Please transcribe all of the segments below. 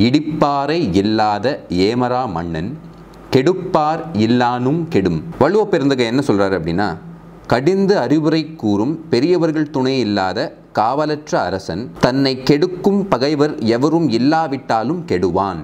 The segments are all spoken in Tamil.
இடிப்பாறை இல்லாத ஏமரா மன்னன் கெடுப்பார் இல்லானும் கெடும் வள்ளுவ பெருந்தகை என்ன சொல்றாரு அப்படின்னா கடிந்து அறிவுரை கூறும் பெரியவர்கள் துணை இல்லாத காவலற்ற அரசன் தன்னை கெடுக்கும் பகைவர் எவரும் இல்லாவிட்டாலும் கெடுவான்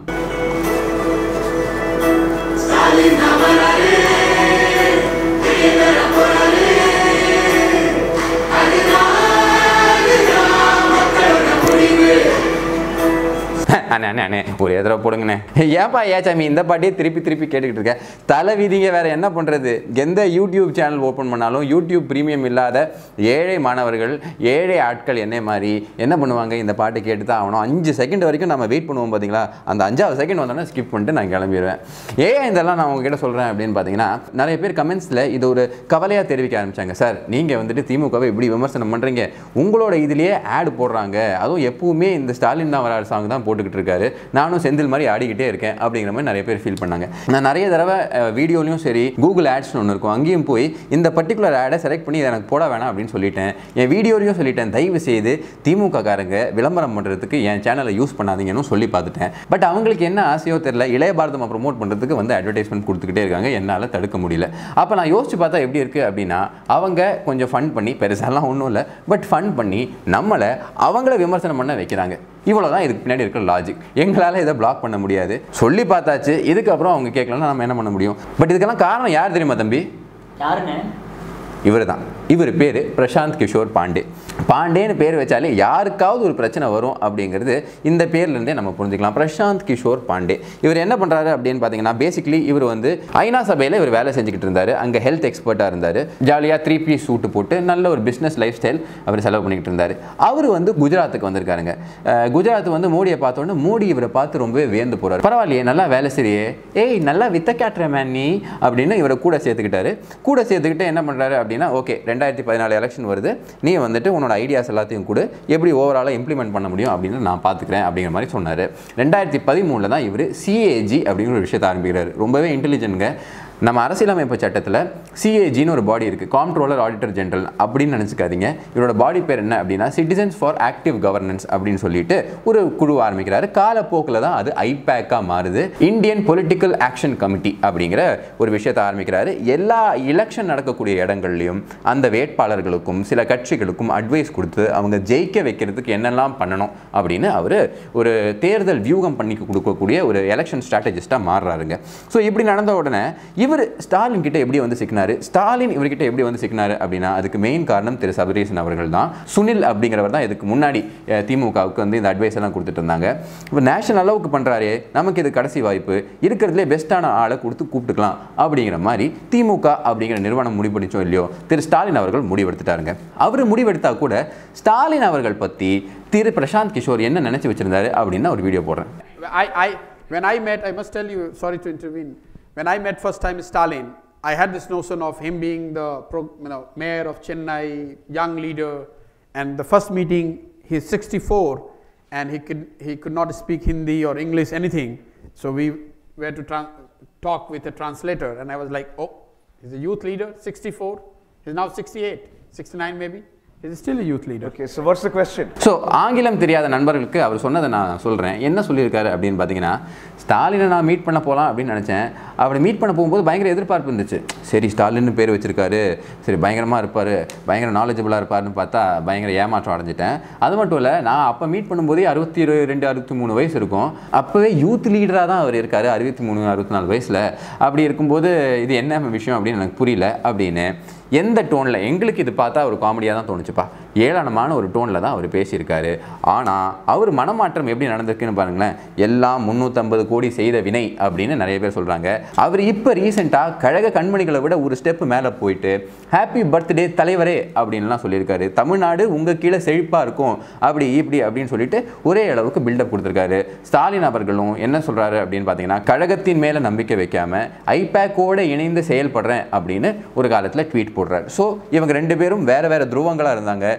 அண்ணே அண்ணே அண்ணே ஒரு எதிர போடுங்கண்ணே ஏப்பா ஏச்சாமி இந்த பாட்டியே திருப்பி திருப்பி கேட்டுக்கிட்டு இருக்கேன் தலை விதிங்க வேற என்ன பண்ணுறது எந்த யூடியூப் சேனல் ஓப்பன் பண்ணாலும் யூடியூப் ப்ரீமியம் இல்லாத ஏழை மாணவர்கள் ஏழை ஆட்கள் என்ன மாதிரி என்ன பண்ணுவாங்க இந்த பாட்டு கேட்டு தான் ஆகணும் அஞ்சு செகண்ட் வரைக்கும் நம்ம வெயிட் பண்ணுவோம் பார்த்தீங்களா அந்த அஞ்சாவது செகண்ட் வந்தோடனே ஸ்கிப் பண்ணிட்டு நான் கிளம்பிடுவேன் ஏன் இதெல்லாம் நான் உங்ககிட்ட சொல்கிறேன் அப்படின்னு பார்த்தீங்கன்னா நிறைய பேர் கமெண்ட்ஸில் இது ஒரு கவலையாக தெரிவிக்க ஆரம்பிச்சாங்க சார் நீங்கள் வந்துட்டு திமுகவை இப்படி விமர்சனம் பண்ணுறீங்க உங்களோட இதுலேயே ஆட் போடுறாங்க அதுவும் எப்பவுமே இந்த ஸ்டாலின் தான் வராரு சாங் தான் போட்டுக்கிட்டு இருக்காரு நானும் செந்தில் மாதிரி ஆடிக்கிட்டே இருக்கேன் அப்படிங்கிற மாதிரி நிறைய பேர் ஃபீல் பண்ணாங்க நான் நிறைய தடவை வீடியோலையும் சரி கூகுள் ஆட்ஸ்னு ஒன்று இருக்கும் அங்கேயும் போய் இந்த பர்டிகுலர் ஆடை செலக்ட் பண்ணி இதை எனக்கு போட வேணாம் அப்படின்னு சொல்லிட்டேன் என் வீடியோலையும் சொல்லிட்டேன் தயவு செய்து திமுக காரங்க விளம்பரம் பண்ணுறதுக்கு என் சேனலை யூஸ் பண்ணாதீங்கன்னு சொல்லி பார்த்துட்டேன் பட் அவங்களுக்கு என்ன ஆசையோ தெரியல இளைய பாரதம் ப்ரோமோட் பண்ணுறதுக்கு வந்து அட்வர்டைஸ்மெண்ட் கொடுத்துக்கிட்டே இருக்காங்க என்னால் தடுக்க முடியல அப்போ நான் யோசிச்சு பார்த்தா எப்படி இருக்குது அப்படின்னா அவங்க கொஞ்சம் ஃபன் பண்ணி பெருசாலாம் ஒன்றும் இல்லை பட் ஃபன் பண்ணி நம்மளை அவங்கள விமர்சனம் பண்ண வைக்கிறாங்க இவ்வளோ தான் இதுக்கு பின்னாடி இருக்கிற லாஜிக் எங்களால் இதை பிளாக் பண்ண முடியாது சொல்லி பார்த்தாச்சு இதுக்கப்புறம் அவங்க கேட்கலன்னா நம்ம என்ன பண்ண முடியும் பட் இதுக்கெல்லாம் காரணம் யார் தெரியுமா தம்பி யாருண்ணே இவர் தான் இவர் பேர் பிரசாந்த் கிஷோர் பாண்டே பாண்டேன்னு பேர் வச்சாலே யாருக்காவது ஒரு பிரச்சனை வரும் அப்படிங்கிறது இந்த பேர்லேருந்தே நம்ம புரிஞ்சுக்கலாம் பிரசாந்த் கிஷோர் பாண்டே இவர் என்ன பண்ணுறாரு அப்படின்னு பார்த்தீங்கன்னா பேசிக்கலி இவர் வந்து ஐநா சபையில் இவர் வேலை செஞ்சுக்கிட்டு இருந்தார் அங்கே ஹெல்த் எக்ஸ்பர்ட்டாக இருந்தார் ஜாலியாக த்ரீ பீஸ் சூட்டு போட்டு நல்ல ஒரு பிஸ்னஸ் லைஃப் ஸ்டைல் அவர் செலவு பண்ணிக்கிட்டு இருந்தார் அவர் வந்து குஜராத்துக்கு வந்திருக்காருங்க அஹ் குஜராத் வந்து மோடியை பார்த்தோன்னே மோடி இவரை பார்த்து ரொம்பவே வியந்து போகிறார் பரவாயில்லையே நல்லா வேலை சரியே ஏய் நல்லா வித்த கேட்டுற மேன் நீ அப்படின்னு இவரை கூட சேர்த்துக்கிட்டாரு கூட சேர்த்துக்கிட்டு என்ன பண்ணுறாரு அப்படின்னா ஓகே ரெண்டாயிரத்தி பதினாலு எலெக்ஷன் வருது நீ வந்துட்டு உன்னோட ஐடியாஸ் எல்லாத்தையும் கூட எப்படி ஓவராலாக இம்ப்ளிமெண்ட் பண்ண முடியும் அப்படின்னு நான் பார்த்துக்கிறேன் அப்படிங்கிற மாதிரி சொன்னார் ரெண்டாயிரத்தி பதிமூணில் தான் இவர் சிஏஜி அப்படிங்கிற ஒரு விஷயத்தை ஆரம்பிக்கிறார் ரொம்பவே இன்டெலிஜென்ட்ங்க நம்ம அரசியலமைப்பு சட்டத்தில் சிஏஜின்னு ஒரு பாடி இருக்குது காம்ட்ரோலர் ஆடிட்டர் ஜெனரல் அப்படின்னு நினச்சிக்காதீங்க இவரோட பாடி பேர் என்ன அப்படின்னா சிட்டிசன்ஸ் ஃபார் ஆக்டிவ் கவர்னன்ஸ் அப்படின்னு சொல்லிட்டு ஒரு குழு ஆரம்பிக்கிறாரு காலப்போக்கில் தான் அது ஐபேக்காக மாறுது இந்தியன் பொலிட்டிக்கல் ஆக்ஷன் கமிட்டி அப்படிங்கிற ஒரு விஷயத்தை ஆரம்பிக்கிறாரு எல்லா எலெக்ஷன் நடக்கக்கூடிய இடங்கள்லையும் அந்த வேட்பாளர்களுக்கும் சில கட்சிகளுக்கும் அட்வைஸ் கொடுத்து அவங்க ஜெயிக்க வைக்கிறதுக்கு என்னெல்லாம் பண்ணணும் அப்படின்னு அவர் ஒரு தேர்தல் வியூகம் பண்ணி கொடுக்கக்கூடிய ஒரு எலெக்ஷன் ஸ்ட்ராட்டஜிஸ்ட்டாக மாறுறாருங்க ஸோ இப்படி நடந்த உடனே இவர் ஸ்டாலின் கிட்ட எப்படி வந்து சிக்கினாரு ஸ்டாலின் இவர்கிட்ட எப்படி வந்து சிக்கினாரு அப்படின்னா அதுக்கு மெயின் காரணம் திரு சபரீசன் அவர்கள் தான் சுனில் அப்படிங்கிறவர் தான் இதுக்கு முன்னாடி அஹ், திமுகவுக்கு வந்து இந்த அட்வைஸ் எல்லாம் கொடுத்துட்டு இருந்தாங்க இப்போ நேஷனல் அளவுக்கு பண்ணுறாரு நமக்கு இது கடைசி வாய்ப்பு இருக்கிறதுலே பெஸ்ட்டான ஆளை கொடுத்து கூப்பிட்டுக்கலாம் அப்படிங்கிற மாதிரி திமுக அப்படிங்கிற நிறுவனம் முடிவெடுச்சோம் இல்லையோ திரு ஸ்டாலின் அவர்கள் முடிவெடுத்துட்டாருங்க அவர் முடிவெடுத்தா கூட ஸ்டாலின் அவர்கள் பற்றி திரு பிரசாந்த் கிஷோர் என்ன நினைச்சு வச்சிருந்தாரு அப்படின்னு ஒரு வீடியோ போடுறேன் I, I, when I met, I must tell you, sorry to intervene. When I met first time Stalin, I had this notion of him being the pro, you know, mayor of Chennai, young leader, and the first meeting, he's 64, and he could he could not speak Hindi or English anything. So we were to tran- talk with a translator, and I was like, oh, he's a youth leader, 64. He's now 68, 69 maybe. He's still a youth leader. Okay, so what's the question? So ஆங்கிலம் தெரியாத நண்பர்களுக்கு அவர் சொன்னதை நான் சொல்கிறேன் என்ன சொல்லியிருக்காரு அப்படின்னு பார்த்தீங்கன்னா ஸ்டாலினை நான் மீட் பண்ண போகலாம் அப்படின்னு நினச்சேன் அவரை மீட் பண்ண போகும்போது பயங்கர எதிர்பார்ப்பு இருந்துச்சு சரி ஸ்டாலின்னு பேர் வச்சிருக்காரு சரி பயங்கரமாக இருப்பார் பயங்கர நாலேஜபிளாக இருப்பாருன்னு பார்த்தா பயங்கர ஏமாற்றம் அடைஞ்சிட்டேன் அது மட்டும் இல்லை நான் அப்போ மீட் பண்ணும்போதே அறுபத்தி ரெண்டு அறுபத்தி மூணு வயசு இருக்கும் அப்போவே யூத் லீடராக தான் அவர் இருக்கார் அறுபத்தி மூணு அறுபத்தி நாலு வயசில் அப்படி இருக்கும்போது இது என்ன விஷயம் அப்படின்னு எனக்கு புரியல அப்படின்னு எந்த டோனில் எங்களுக்கு இது பார்த்தா ஒரு காமெடியாக தான் தோணுச்சுப்பா ஏளனமான ஒரு டோனில் தான் அவர் பேசியிருக்காரு ஆனால் அவர் மனமாற்றம் எப்படி நடந்திருக்குன்னு பாருங்களேன் எல்லாம் முந்நூற்றம்பது கோடி செய்த வினை அப்படின்னு நிறைய பேர் சொல்கிறாங்க அவர் இப்போ ரீசெண்டாக கழக கண்மணிகளை விட ஒரு ஸ்டெப் மேலே போயிட்டு ஹாப்பி பர்த்டே தலைவரே அப்படின்லாம் சொல்லியிருக்காரு தமிழ்நாடு உங்கள் கீழே செழிப்பாக இருக்கும் அப்படி இப்படி அப்படின்னு சொல்லிட்டு ஒரே அளவுக்கு பில்டப் கொடுத்துருக்காரு ஸ்டாலின் அவர்களும் என்ன சொல்கிறாரு அப்படின்னு பார்த்தீங்கன்னா கழகத்தின் மேலே நம்பிக்கை வைக்காம ஐபேக்கோட இணைந்து செயல்படுறேன் அப்படின்னு ஒரு காலத்தில் ட்வீட் போடுறாரு ஸோ இவங்க ரெண்டு பேரும் வேற வேற துருவங்களாக இருந்தாங்க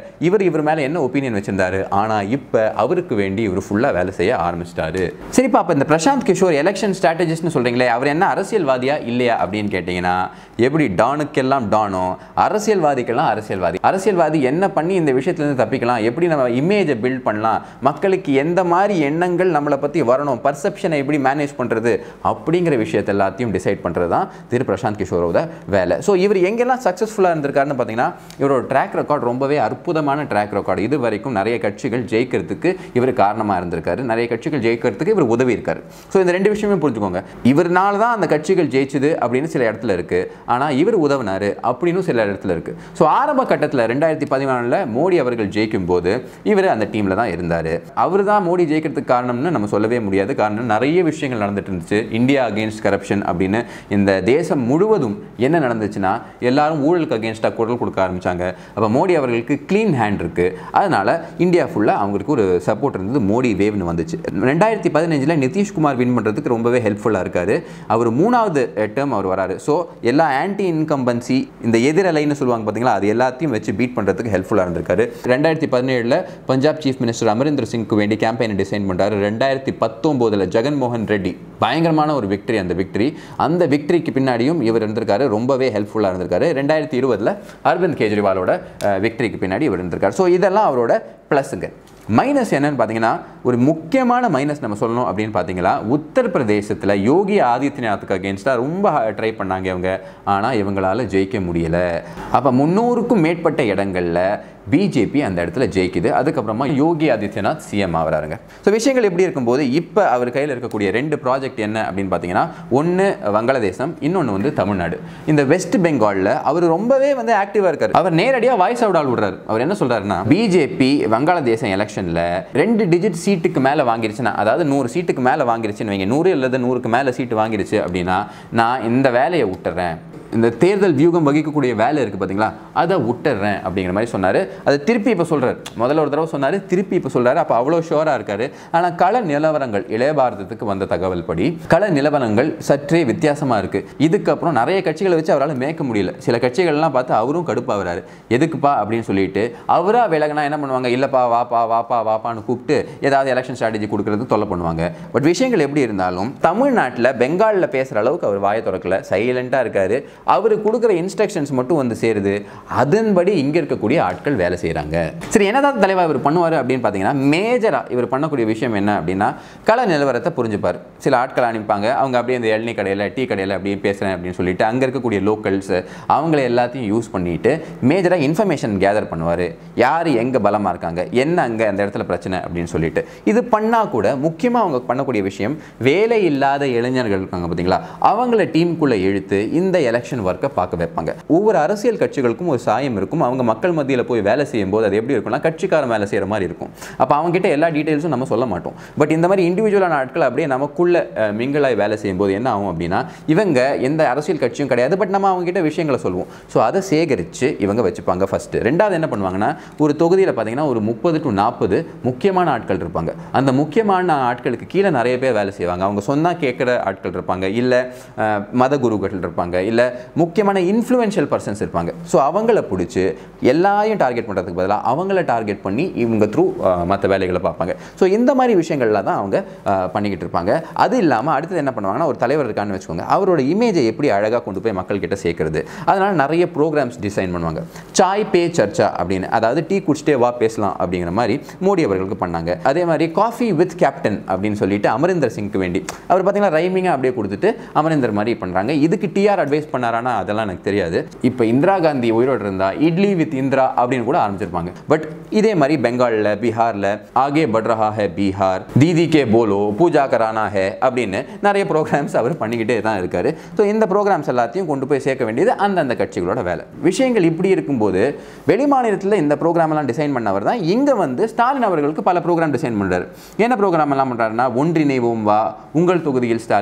இவர் இவர் மேலே என்ன ஒப்பீனியன் வச்சிருந்தாரு ஆனால் இப்போ அவருக்கு வேண்டி இவர் ஃபுல்லாக வேலை செய்ய ஆரம்பிச்சிட்டாரு சரிப்பா அப்போ இந்த பிரசாந்த் கிஷோர் எலெக்ஷன் ஸ்ட்ராட்டஜிஸ்ட்னு சொல்கிறீங்களே அவர் என்ன அரசியல்வாதியா இல்லையா அப்படின்னு கேட்டிங்கன்னா எப்படி டானுக்கெல்லாம் டானோ அரசியல்வாதிக்கெல்லாம் அரசியல்வாதி அரசியல்வாதி என்ன பண்ணி இந்த விஷயத்துலேருந்து தப்பிக்கலாம் எப்படி நம்ம இமேஜை பில்ட் பண்ணலாம் மக்களுக்கு எந்த மாதிரி எண்ணங்கள் நம்மளை பற்றி வரணும் பர்செப்ஷனை எப்படி மேனேஜ் பண்ணுறது அப்படிங்கிற விஷயத்தை எல்லாத்தையும் டிசைட் பண்ணுறது தான் திரு பிரசாந்த் கிஷோரோட வேலை ஸோ இவர் எங்கெல்லாம் சக்ஸஸ்ஃபுல்லாக இருந்திருக்காருன்னு பார்த்தீங்கன்னா இவரோட ட்ராக் ரெக்கார்ட் ரொம்பவே அற்புதமான ட்ராக் ரெக்கார்டு இது வரைக்கும் நிறைய கட்சிகள் ஜெயிக்கிறதுக்கு இவர் காரணமாக இருந்திருக்காரு நிறைய கட்சிகள் ஜெயிக்கிறதுக்கு இவர் உதவி இருக்காரு ஸோ இந்த ரெண்டு விஷயமே புரிஞ்சுக்கோங்க இவர்னால தான் அந்த கட்சிகள் ஜெயிச்சுது அப்படின்னு சில இடத்துல இருக்கு ஆனால் இவர் உதவினாரு அப்படின்னு சில இடத்துல இருக்கு ஸோ ஆரம்ப கட்டத்தில் ரெண்டாயிரத்தி பதினாலில் மோடி அவர்கள் ஜெயிக்கும் போது இவர் அந்த டீமில் தான் இருந்தார் அவர் தான் மோடி ஜெயிக்கிறதுக்கு காரணம்னு நம்ம சொல்லவே முடியாது காரணம் நிறைய விஷயங்கள் நடந்துட்டு இருந்துச்சு இந்தியா அகேன்ஸ்ட் கரப்ஷன் அப்படின்னு இந்த தேசம் முழுவதும் என்ன நடந்துச்சுன்னா எல்லாரும் ஊழலுக்கு அகேன்ஸ்டாக குரல் கொடுக்க ஆரம்பிச்சாங்க அப்போ மோடி அவர்களுக்கு க்ளீன் ஹேண்ட் இருக்கு அதனால இந்தியா ஃபுல்லாக அவங்களுக்கு ஒரு சப்போர்ட் இருந்தது மோடி வேவ்னு வந்துச்சு ரெண்டாயிரத்தி பதினஞ்சில் நிதிஷ்குமார் வின் பண்ணுறதுக்கு ரொம்பவே ஹெல்ப்ஃபுல்லாக இருக்காரு அவர் மூணாவது டேர்ம் அவர் வராரு ஸோ எல்லா ஆன்டி இன்கம்பன்சி இந்த எதிரலைன்னு சொல்லுவாங்க பார்த்தீங்களா அது எல்லாத்தையும் வச்சு பீட் பண்ணுறதுக்கு ஹெல்ப்ஃபுல்லாக இருந்திருக்காரு ரெண்டாயிரத்தி பதினேழில் பஞ்சாப் சீஃப் மினிஸ்டர் அமரிந்தர் சிங்க்கு வேண்டி கேம்பெயினை டிசைன் பண்ணுறாரு ரெண்டாயிரத்தி பத்தொம்போதில் ஜெகன்மோகன் ரெட்டி பயங்கரமான ஒரு விக்டரி அந்த விக்டரி அந்த விக்டரிக்கு பின்னாடியும் இவர் இருந்திருக்காரு ரொம்பவே ஹெல்ப்ஃபுல்லாக இருந்திருக்காரு ரெண்டாயிரத்தி இருபதில் அரவிந்த் கெஜ்ரிவாலோட விக்டரிக்கு பின்னாடி இவர் இருந்திருக்காரு ஸோ இதெல்லாம் அவரோட ப்ளஸ்ஸுங்க மைனஸ் என்னன்னு பார்த்தீங்கன்னா ஒரு முக்கியமான மைனஸ் நம்ம சொல்லணும் அப்படின்னு பார்த்தீங்கன்னா உத்தரப்பிரதேசத்தில் யோகி ஆதித்யநாத்துக்கு அகேன்ஸ்டாக ரொம்ப ட்ரை பண்ணாங்க இவங்க ஆனால் இவங்களால ஜெயிக்க முடியல அப்போ முந்நூறுக்கும் மேற்பட்ட இடங்களில் பிஜேபி அந்த இடத்துல ஜெயிக்குது அதுக்கப்புறமா யோகி ஆதித்யநாத் சிஎம் ஆகிறாருங்க ஸோ விஷயங்கள் எப்படி இருக்கும்போது இப்போ அவர் கையில் இருக்கக்கூடிய ரெண்டு ப்ராஜெக்ட் என்ன அப்படின்னு பார்த்தீங்கன்னா ஒன்று வங்காளதேசம் இன்னொன்று வந்து தமிழ்நாடு இந்த வெஸ்ட் பெங்காலில் அவர் ரொம்பவே வந்து ஆக்டிவாக இருக்கார் அவர் நேரடியாக வாய்ஸ் அவுட் ஆல் விடுறாரு அவர் என்ன சொல்றாருன்னா பிஜேபி வங்காளதேசம் எலெக்ஷனில் ரெண்டு டிஜிட் சீட்டுக்கு மேலே வாங்கிருச்சுன்னா அதாவது நூறு சீட்டுக்கு மேலே வாங்கிருச்சுன்னு வைங்க நூறு அல்லது நூறுக்கு மேலே சீட்டு வாங்கிருச்சு அப்படின்னா நான் இந்த வேலையை விட்டுறேன் இந்த தேர்தல் வியூகம் வகிக்கக்கூடிய வேலை இருக்குது பார்த்தீங்களா அதை விட்டுறேன் அப்படிங்கிற மாதிரி சொன்னார் அதை திருப்பி இப்போ சொல்கிறார் முதல்ல ஒரு தடவை சொன்னார் திருப்பி இப்போ சொல்கிறாரு அப்போ அவ்வளோ ஷோராக இருக்காரு ஆனால் கள நிலவரங்கள் இளைய பாரதத்துக்கு வந்த தகவல் படி கள நிலவரங்கள் சற்றே வித்தியாசமாக இருக்குது இதுக்கப்புறம் நிறைய கட்சிகளை வச்சு அவரால் மேய்க்க முடியல சில கட்சிகள்லாம் பார்த்து அவரும் கடுப்பாகிறாரு எதுக்குப்பா அப்படின்னு சொல்லிட்டு அவராக விலகினா என்ன பண்ணுவாங்க இல்லைப்பா வாப்பா வாப்பா வாப்பான்னு கூப்பிட்டு ஏதாவது எலெக்ஷன் ஸ்ட்ராட்டஜி கொடுக்கறது தொல்லை பண்ணுவாங்க பட் விஷயங்கள் எப்படி இருந்தாலும் தமிழ்நாட்டில் பெங்காலில் பேசுகிற அளவுக்கு அவர் வாயை திறக்கல சைலண்ட்டாக இருக்காரு அவர் கொடுக்குற இன்ஸ்ட்ரக்ஷன்ஸ் மட்டும் வந்து சேருது அதன்படி இங்கே இருக்கக்கூடிய ஆட்கள் வேலை செய்கிறாங்க சரி என்னதான் தலைவா இவர் பண்ணுவார் அப்படின்னு பார்த்தீங்கன்னா மேஜராக இவர் பண்ணக்கூடிய விஷயம் என்ன அப்படின்னா கள நிலவரத்தை புரிஞ்சுப்பார் சில ஆட்கள் அனுப்பிப்பாங்க அவங்க அப்படியே இந்த எண்ணெய் கடையில் டீ கடையில் அப்படியே பேசுகிறேன் அப்படின்னு சொல்லிட்டு அங்கே இருக்கக்கூடிய லோக்கல்ஸ் அவங்கள எல்லாத்தையும் யூஸ் பண்ணிட்டு மேஜராக இன்ஃபர்மேஷன் கேதர் பண்ணுவார் யார் எங்கே பலமாக இருக்காங்க என்ன அங்கே அந்த இடத்துல பிரச்சனை அப்படின்னு சொல்லிட்டு இது பண்ணால் கூட முக்கியமாக அவங்க பண்ணக்கூடிய விஷயம் வேலை இல்லாத இளைஞர்கள் இருக்காங்க பார்த்தீங்களா அவங்கள டீமுக்குள்ளே இழுத்து இந்த எலெக்ஷன் ஒர்க்கை பார்க்க வைப்பாங்க ஒவ்வொரு அரசியல் கட்சிகளுக்கும் ஒரு சாயம் இருக்கும் அவங்க மக்கள் மத்தியில் போய் வேலை செய்யும் போது அது எப்படி இருக்கும்னா கட்சிக்காரன் வேலை செய்கிற மாதிரி இருக்கும் அப்போ அவங்க கிட்ட எல்லா டீட்டெயில்ஸும் நம்ம சொல்ல மாட்டோம் பட் இந்த மாதிரி இண்டிவிஜுவலான ஆட்கள் அப்படியே நமக்குள்ள அஹ், மிங்கிளாய் வேலை செய்யும் போது என்ன ஆகும் அப்படின்னா இவங்க எந்த அரசியல் கட்சியும் கிடையாது பட் நம்ம அவங்க கிட்ட விஷயங்களை சொல்லுவோம் ஸோ அதை சேகரித்து இவங்க வச்சுப்பாங்க ஃபஸ்ட்டு ரெண்டாவது என்ன பண்ணுவாங்கன்னா ஒரு தொகுதியில் பார்த்தீங்கன்னா ஒரு முப்பது டு நாற்பது முக்கியமான ஆட்கள் இருப்பாங்க அந்த முக்கியமான ஆட்களுக்கு கீழே நிறைய பேர் வேலை செய்வாங்க அவங்க சொன்னா கேட்குற ஆட்கள் இருப்பாங்க இல்லை மத குருக்கள் இருப்பாங்க இல்லை முக்கியமான இன்ஃப்ளூயன்ஷியல் பர்சன்ஸ் இருப்பாங்க ஸோ அவங்கள பிடிச்சி எல்லாரையும் டார்கெட் பண்ணுறதுக்கு பதிலாக அவங்கள டார்கெட் பண்ணி இவங்க த்ரூ மற்ற வேலைகளை பார்ப்பாங்க ஸோ இந்த மாதிரி விஷயங்கள்ல தான் அவங்க அஹ், பண்ணிக்கிட்டு இருப்பாங்க அது இல்லாமல் அடுத்தது என்ன பண்ணுவாங்கன்னா ஒரு தலைவர் இருக்கான்னு வச்சுக்கோங்க அவரோட இமேஜை எப்படி அழகாக கொண்டு போய் மக்கள்கிட்ட சேர்க்கறது அதனால நிறைய ப்ரோக்ராம்ஸ் டிசைன் பண்ணுவாங்க சாய் பே சர்ச்சா அப்படின்னு அதாவது டீ குடிச்சிட்டே வா பேசலாம் அப்படிங்கிற மாதிரி மோடி அவர்களுக்கு பண்ணாங்க அதே மாதிரி காஃபி வித் கேப்டன் அப்படின்னு சொல்லிட்டு அமரிந்தர் சிங்க்கு வேண்டி அவர் பார்த்தீங்கன்னா ரைமிங்காக அப்படியே கொடுத்துட்டு அமரிந்தர் மாதிரி பண்ணுறாங்க இதுக்கு டிஆர் அட்வைஸ் பண்ணாரானா அதெல்லாம் எனக்கு தெரியாது இப்போ இந்திரா காந்தி உயிரோடு இருந்தா இட்லி வித் இந்திரா அப்படின்னு கூட ஆரம்பிச்சிருப்பாங்க பட் இதே மாதிரி பெங்காலில் பீகாரில் ஆகே பட் ரஹா ஹே பீகார் தீதி கே போலோ பூஜா கரானா ஹே அப்படின்னு நிறைய ப்ரோக்ராம்ஸ் அவர் பண்ணிக்கிட்டே தான் இருக்காரு ஸோ இந்த ப்ரோக்ராம்ஸ் எல்லாத்தையும் கொண்டு போய் சேர்க்க வேண்டியது அந்தந்த கட்சிகளோட வேலை விஷயங்கள் இப்படி இருக்கும்போது வெளிமாநிலத்தில் இந்த ப்ரோக்ராம் எல்லாம் டிசைன் பண்ணவர் தான் இங்கே வந்து ஸ்டாலின் அவர்களுக்கு பல ப்ரோக்ராம் டிசைன் பண்ணுறாரு என்ன ப்ரோக்ராம் எல்லாம் பண்ணுறாருன்னா ஒன்றிணைவோம் வா உங்கள் தொகுதியில் ஸ்டாலின்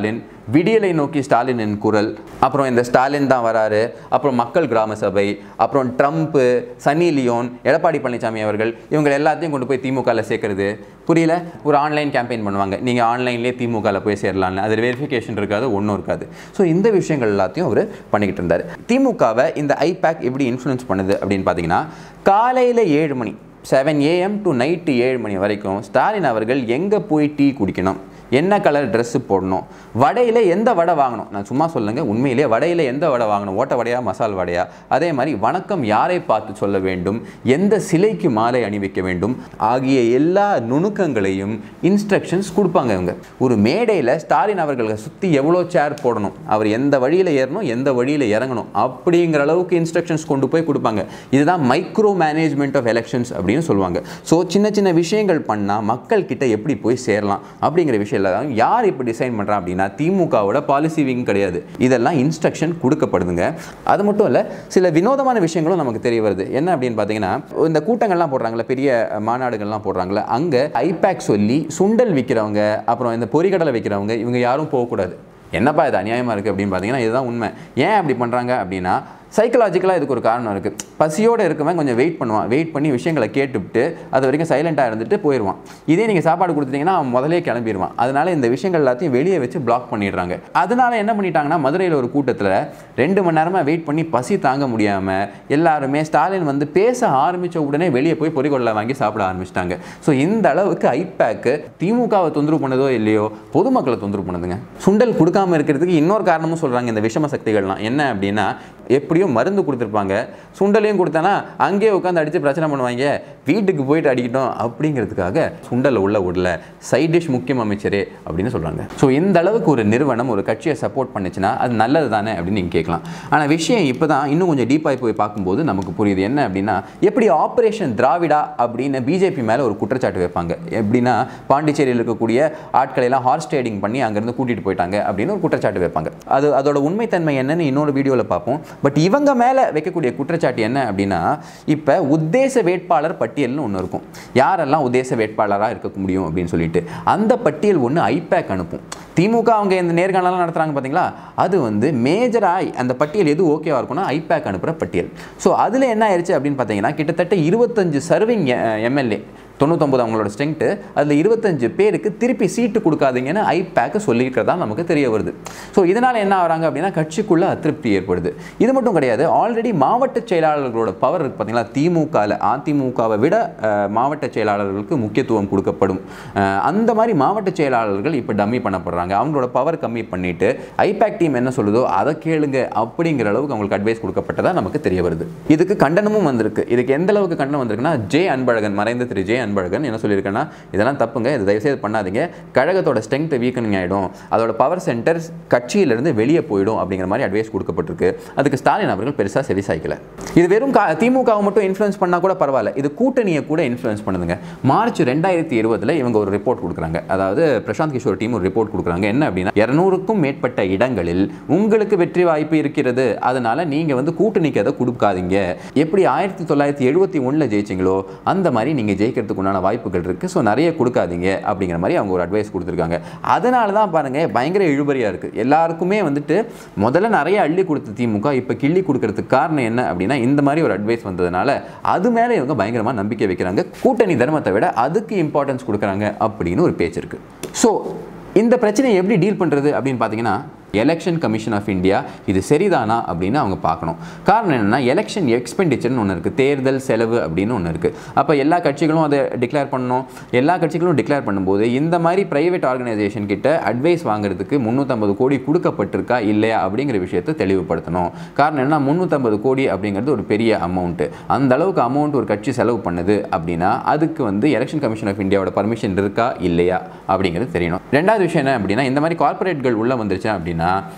விடியலை நோக்கி ஸ்டாலினின் குரல் அப்புறம் இந்த ஸ்டாலின் தான் வராரு அப்புறம் மக்கள் கிராம சபை அப்புறம் Trump Sunny Leone Edappadi Palaniswami அவர்கள் இவங்க எல்லாத்தையும் கொண்டு போய் திமுகவில் சேர்க்கறது புரியல ஒரு ஆன்லைன் கேம்பெயின் பண்ணுவாங்க நீங்கள் ஆன்லைன்லேயே திமுகவில் போய் சேரலாம்னு அது வெரிஃபிகேஷன் இருக்காது ஒன்றும் இருக்காது ஸோ இந்த விஷயங்கள் எல்லாத்தையும் அவர் பண்ணிக்கிட்டு இருந்தார் திமுகவை இந்த ஐபேக் எப்படி இன்ஃப்ளூயன்ஸ் பண்ணுது அப்படின்னு பார்த்தீங்கன்னா காலையில் ஏழு மணி செவன் ஏஎம் டு நைட்டு ஏழு மணி வரைக்கும் ஸ்டாலின் அவர்கள் எங்கே போய் டீ குடிக்கணும் என்ன கலர் ட்ரெஸ்ஸு போடணும் வடையில் எந்த வடை வாங்கணும் நான் சும்மா சொல்லுங்க உண்மையிலேயே வடையில் எந்த வடை வாங்கணும் ஓட்ட வடையா மசால் வடையா அதே மாதிரி வணக்கம் யாரை பார்த்து சொல்ல வேண்டும் எந்த சிலைக்கு மாலை அணிவிக்க வேண்டும் ஆகிய எல்லா நுணுக்கங்களையும் இன்ஸ்ட்ரக்ஷன்ஸ் கொடுப்பாங்க இவங்க ஒரு மேடையில் ஸ்டாலின் அவர்களை சுற்றி எவ்வளோ சேர் போடணும் அவர் எந்த வழியில் ஏறணும் எந்த வழியில் இறங்கணும் அப்படிங்கிற அளவுக்கு இன்ஸ்ட்ரக்ஷன்ஸ் கொண்டு போய் கொடுப்பாங்க இதுதான் மைக்ரோ மேனேஜ்மெண்ட் ஆஃப் எலெக்ஷன்ஸ் அப்படின்னு சொல்லுவாங்க ஸோ சின்ன சின்ன விஷயங்கள் பண்ணால் மக்கள் கிட்ட எப்படி போய் சேரலாம் அப்படிங்கிற விஷயம் எல்லாம் யார் இப்போ டிசைன் பண்ணுறா அப்படின்னா திமுகவோட பாலிசி விங் கிடையாது இதெல்லாம் இன்ஸ்ட்ரக்ஷன் கொடுக்கப்படுதுங்க அது மட்டும் இல்லை சில வினோதமான விஷயங்களும் நமக்கு தெரிய வருது என்ன அப்படின்னு பார்த்தீங்கன்னா இந்த கூட்டங்கள்லாம் போடுறாங்களே பெரிய மாநாடுகள்லாம் போடுறாங்களே அங்கே ஐபேக் சொல்லி சுண்டல் விற்கிறவங்க அப்புறம் இந்த பொரிகடலை விற்கிறவங்க இவங்க யாரும் போகக்கூடாது என்னப்பா இது அநியாயமாக இருக்குது அப்படின்னு பார்த்தீங்கன்னா இதுதான் உண்மை ஏன் அப்படி பண்ணுறாங்க அப்படின்னா சைக்கலாஜிக்கலாக இதுக்கு ஒரு காரணம் இருக்குது பசியோடு இருக்கவன் கொஞ்சம் வெயிட் பண்ணுவான் வெயிட் பண்ணி விஷயங்களை கேட்டுவிட்டு அது வரைக்கும் சைலண்ட்டாக இருந்துட்டு போயிடுவான் இதே நீங்கள் சாப்பாடு கொடுத்துட்டீங்கன்னா அவன் முதலே கிளம்பிடுவான் அதனால இந்த விஷயங்கள் எல்லாத்தையும் வெளியே வச்சு பிளாக் பண்ணிடுறாங்க அதனால என்ன பண்ணிட்டாங்கன்னா மதுரையில் ஒரு கூட்டத்தில் ரெண்டு மணி நேரமாக வெயிட் பண்ணி பசி தாங்க முடியாமல் எல்லாருமே ஸ்டாலின் வந்து பேச ஆரம்பித்த உடனே வெளியே போய் பொறிகொள்ள வாங்கி சாப்பிட ஆரம்பிச்சிட்டாங்க ஸோ இந்த அளவுக்கு ஐபேக்கு திமுகவை தொந்தரவு பண்ணதோ இல்லையோ பொதுமக்களை தொந்தரவு பண்ணுதுங்க சுண்டல் கொடுக்காம இருக்கிறதுக்கு இன்னொரு காரணமும் சொல்கிறாங்க இந்த விஷம சக்திகள்லாம் என்ன அப்படின்னா எப்படியும் மருந்து கொடுத்துருப்பாங்க சுண்டலையும் கொடுத்தானா அங்கேயே உட்காந்து அடித்து பிரச்சனை பண்ணுவாங்க வீட்டுக்கு போயிட்டு அடிக்கட்டும் அப்படிங்கிறதுக்காக சுண்டலை உள்ள விடல சைட் டிஷ் முக்கியம் அமைச்சரே அப்படின்னு சொல்கிறாங்க ஸோ இந்த அளவுக்கு ஒரு நிறுவனம் ஒரு கட்சியை சப்போர்ட் பண்ணுச்சுன்னா அது நல்லது தானே அப்படின்னு நீங்கள் கேட்கலாம் ஆனால் விஷயம் இப்போ தான் இன்னும் கொஞ்சம் டீப்பாக போய் பார்க்கும்போது நமக்கு புரியுது என்ன அப்படின்னா எப்படி ஆப்ரேஷன் திராவிடா அப்படின்னு பிஜேபி மேலே ஒரு குற்றச்சாட்டு வைப்பாங்க எப்படின்னா பாண்டிச்சேரியில் இருக்கக்கூடிய ஆட்களை எல்லாம் ஹார்ஸ் ட்ரேடிங் பண்ணி அங்கேருந்து கூட்டிகிட்டு போயிட்டாங்க அப்படின்னு ஒரு குற்றச்சாட்டு வைப்பாங்க அது அதோட உண்மைத்தன்மை என்னன்னு இன்னொரு வீடியோவில் பார்ப்போம் பட் இவங்க மேலே வைக்கக்கூடிய குற்றச்சாட்டு என்ன அப்படின்னா இப்போ உத்தேச வேட்பாளர் பட்டியல்னு ஒன்று இருக்கும் யாரெல்லாம் உத்தேச வேட்பாளராக இருக்க முடியும் அப்படின்னு சொல்லிட்டு அந்த பட்டியல் ஒன்று ஐபேக் அனுப்பும் திமுக அவங்க இந்த நேர்காணலாம் நடத்துகிறாங்க பார்த்தீங்களா அது வந்து மேஜராக அந்த பட்டியல் எது ஓகேவா இருக்கும்னா ஐபேக் அனுப்புகிற பட்டியல் ஸோ அதில் என்ன ஆயிடுச்சு அப்படின்னு பார்த்தீங்கன்னா கிட்டத்தட்ட இருபத்தஞ்சு சர்விங் எம்எல்ஏ தொண்ணூத்தொம்பது அவங்களோட ஸ்ட்ரென்த்து அதில் இருபத்தஞ்சு பேருக்கு திருப்பி சீட்டு கொடுக்காதீங்கன்னு ஐபேக்கு சொல்லியிருக்கிறதா நமக்கு தெரிய வருது ஸோ இதனால் என்ன ஆகிறாங்க அப்படின்னா கட்சிக்குள்ளே அதிருப்தி ஏற்படுது இது மட்டும் கிடையாது ஆல்ரெடி மாவட்ட செயலாளர்களோட பவர் இருக்குது பார்த்தீங்களா திமுகவில் அதிமுகவை விட அஹ், மாவட்ட செயலாளர்களுக்கு முக்கியத்துவம் கொடுக்கப்படும் அஹ், அந்த மாதிரி மாவட்ட செயலாளர்கள் இப்போ டம்மி பண்ணப்படுறாங்க அவங்களோட பவர் கம்மி பண்ணிட்டு ஐபேக் டீம் என்ன சொல்லுதோ அதை கேளுங்க அப்படிங்கிற அளவுக்கு அவங்களுக்கு அட்வைஸ் கொடுக்கப்பட்டதா நமக்கு தெரிய வருது இதுக்கு கண்டனமும் வந்திருக்கு இதுக்கு எந்த அளவுக்கு கண்டனம் வந்திருக்குன்னா ஜே அன்பழகன் மறைந்த திரு ஜே அன்பழகன் என்ன சொல்லியிருக்கேன்னா இதெல்லாம் தப்புங்க இது தயவுசெய்து பண்ணாதீங்க கழகத்தோட ஸ்ட்ரென்த் வீக்கனிங் ஆகிடும் அதோட பவர் சென்டர் கட்சியிலிருந்து வெளியே போயிடும் அப்படிங்கிற மாதிரி அட்வைஸ் கொடுக்கப்பட்டிருக்கு அதுக்கு ஸ்டாலின் அவர்கள் பெருசாக செவி சாய்க்கல இது வெறும் கா திமுகவை மட்டும் இன்ஃப்ளூயன்ஸ் பண்ணால் கூட பரவாயில்ல இது கூட்டணியை கூட இன்ஃப்ளூயன்ஸ் பண்ணுதுங்க மார்ச் ரெண்டாயிரத்தி இருபதில் இவங்க ஒரு ரிப்போர்ட் கொடுக்குறாங்க அதாவது பிரசாந்த் கிஷோர் டீம் ஒரு ரிப்போர்ட் கொடுக்குறாங்க என்ன அப்படின்னா இரநூறுக்கும் மேற்பட்ட இடங்களில் உங்களுக்கு வெற்றி வாய்ப்பு இருக்கிறது அதனால நீங்கள் வந்து கூட்டணிக்கு அதை கொடுக்காதீங்க எப்படி ஆயிரத்தி தொள்ளாயிரத்தி எழுபத்தி ஒன்றில் ஜெயிச்சிங்களோ அந்த மாதிரி நீங்கள் ஜெயிக்கிறதுக்கு உண்டான வாய்ப்புகள் இருக்குது ஸோ நிறைய கொடுக்காதீங்க அப்படிங்கிற மாதிரி அவங்க ஒரு அட்வைஸ் கொடுத்துருக்காங்க அதனால தான் பாருங்கள் பயங்கர இழுபறியாக இருக்குது எல்லாருக்குமே வந்துட்டு முதல்ல நிறைய அள்ளி கொடுத்த திமுக இப்போ கிள்ளி கொடுக்கறதுக்கு காரணம் என்ன அப்படின்னா இந்த மாதிரி ஒரு அட்வைஸ் வந்ததுனால அது மேலே இவங்க பயங்கரமாக நம்பிக்கை வைக்கிறாங்க கூட்டணி தர்மத்தை விட அதுக்கு இம்பார்ட்டன்ஸ் கொடுக்குறாங்க அப்படின்னு ஒரு பேச்சு இருக்குது ஸோ இந்த பிரச்சனையை எப்படி டீல் பண்ணுறது அப்படின்னு பார்த்தீங்கன்னா எலெக்ஷன் கமிஷன் ஆஃப் இந்தியா இது சரிதானா அப்படின்னு அவங்க பார்க்கணும் காரணம் என்னென்னா எலெக்ஷன் எக்ஸ்பெண்டிச்சர்னு ஒன்று இருக்குது தேர்தல் செலவு அப்படின்னு ஒன்று இருக்குது அப்போ எல்லா கட்சிகளும் அதை டிக்ளேர் பண்ணணும் எல்லா கட்சிகளும் டிக்ளேர் பண்ணும்போது இந்த மாதிரி ப்ரைவேட் ஆர்கனைசேஷன் கிட்ட அட்வைஸ் வாங்குறதுக்கு முந்நூற்றம்பது கோடி கொடுக்கப்பட்டிருக்கா இல்லையா அப்படிங்கிற விஷயத்தை தெளிவுபடுத்தணும் காரணம் என்ன முந்நூற்றம்பது கோடி அப்படிங்கிறது ஒரு பெரிய அமௌண்ட்டு அந்த அளவுக்கு அமௌண்ட் ஒரு கட்சி செலவு பண்ணுது அப்படின்னா அதுக்கு வந்து எலெக்ஷன் கமிஷன் ஆஃப் இந்தியாவோட பர்மிஷன் இருக்கா இல்லையா அப்படிங்கிறது தெரியணும் ரெண்டாவது விஷயம் என்ன அப்படின்னா இந்த மாதிரி கார்ப்பரேட்கள் உள்ளே வந்துருச்சு அப்படின்னா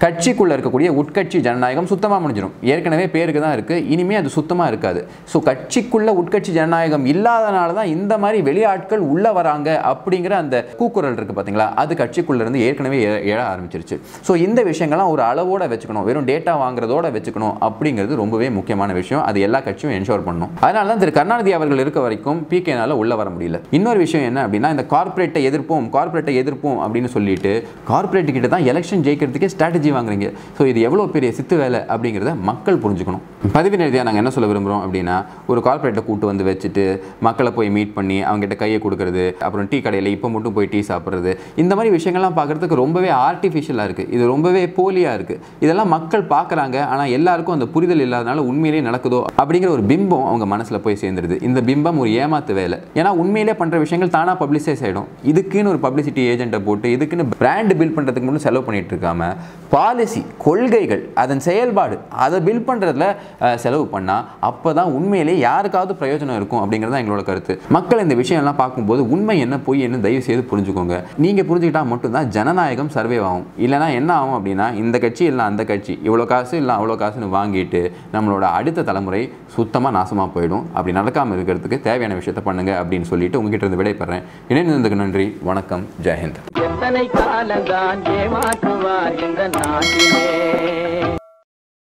கட்சிக்குள்ளே இருக்கக்கூடிய உட்கட்சி ஜனநாயகம் சுத்தமாக முடிஞ்சிடும் ஏற்கனவே பேருக்கு தான் இருக்குது இனிமே அது சுத்தமாக இருக்காது ஸோ கட்சிக்குள்ள உட்கட்சி ஜனநாயகம் இல்லாதனால தான் இந்த மாதிரி வெளியாட்கள் உள்ளே வராங்க அப்படிங்கிற அந்த கூக்குரல் இருக்குது பார்த்தீங்களா அது கட்சிக்குள்ள இருந்து ஏற்கனவே எழ- எழ ஆரம்பிச்சிருச்சு ஸோ இந்த விஷயங்கள்லாம் ஒரு அளவோட வச்சுக்கணும் வெறும் டேட்டா வாங்குறதோட வச்சுக்கணும் அப்படிங்கிறது ரொம்பவே முக்கியமான விஷயம் அது எல்லா கட்சியும் என்ஷோர் பண்ணணும் அதனால தான் திரு கருணாநிதி அவர்கள் இருக்க வரைக்கும் பிகேனால உள்ள வர முடியல இன்னொரு விஷயம் என்ன அப்படின்னா இந்த கார்ப்பரேட்டை எதிர்ப்போம் கார்ப்பரேட்டை எதிர்ப்போம் அப்படின்னு சொல்லிட்டு கார்ப்பரேட் கிட்ட தான் எலெக்ஷன் ஜெயிக்கிறதுக்கே ஸ்ட்ராட்டஜி வாங்குறீங்க ஸோ இது எவ்வளோ பெரிய சித்து வேலை அப்படிங்கிறத மக்கள் புரிஞ்சுக்கணும் பதவி ரீதியாக நாங்கள் என்ன சொல்ல விரும்புகிறோம் அப்படின்னா ஒரு கார்ப்பரேட்டை கூட்டு வந்து வச்சுட்டு மக்களை போய் மீட் பண்ணி அவங்ககிட்ட கையை கொடுக்கறது அப்புறம் டீ கடையில் இப்போ மட்டும் போய் டீ சாப்பிட்றது இந்த மாதிரி விஷயங்கள்லாம் பார்க்குறதுக்கு ரொம்பவே ஆர்டிஃபிஷியலாக இருக்குது இது ரொம்பவே போலியாக இருக்குது இதெல்லாம் மக்கள் பார்க்குறாங்க ஆனால் எல்லாருக்கும் அந்த புரிதல் இல்லாதனால உண்மையிலேயே நடக்குதோ அப்படிங்கிற ஒரு பிம்பம் அவங்க மனசில் போய் சேர்ந்துருது இந்த பிம்பம் ஒரு ஏமாத்து வேலை ஏன்னா உண்மையிலே பண்ணுற விஷயங்கள் தானாக பப்ளிசைஸ் ஆகிடும் இதுக்குன்னு ஒரு பப்ளிசிட்டி ஏஜென்ட்டை போட்டு இதுக்குன்னு பிராண்ட் பில்ட் பண்ணுறதுக்கு மட்டும் செலவு பண்ணிட்டு இருக்காம பாலிசி கொள்கைகள் அதன் செயல்பாடு அதை பில்ட் பண்ணுறதுல செலவு பண்ணால் அப்போ தான் உண்மையிலே யாருக்காவது பிரயோஜனம் இருக்கும் அப்படிங்கிறது தான் எங்களோட கருத்து மக்கள் இந்த விஷயம்லாம் பார்க்கும்போது உண்மை என்ன பொய் என்ன தயவு செய்து புரிஞ்சுக்கோங்க நீங்கள் புரிஞ்சுக்கிட்டா மட்டும்தான் ஜனநாயகம் சர்வே ஆகும் இல்லைனா என்ன ஆகும் அப்படின்னா இந்த கட்சி இல்லை அந்த கட்சி இவ்வளோ காசு இல்லை அவ்வளோ காசுன்னு வாங்கிட்டு நம்மளோட அடுத்த தலைமுறை சுத்தமாக நாசமாக போயிடும் அப்படி நடக்காமல் இருக்கிறதுக்கு தேவையான விஷயத்த பண்ணுங்க அப்படின்னு சொல்லிட்டு உங்ககிட்ட இருந்து விடைபெறேன் இணைந்ததுக்கு நன்றி வணக்கம் ஜெயஹிந்த் எத்தனை காலந்தான் ஏமாற்றுவார் இந்த நாட்டிலே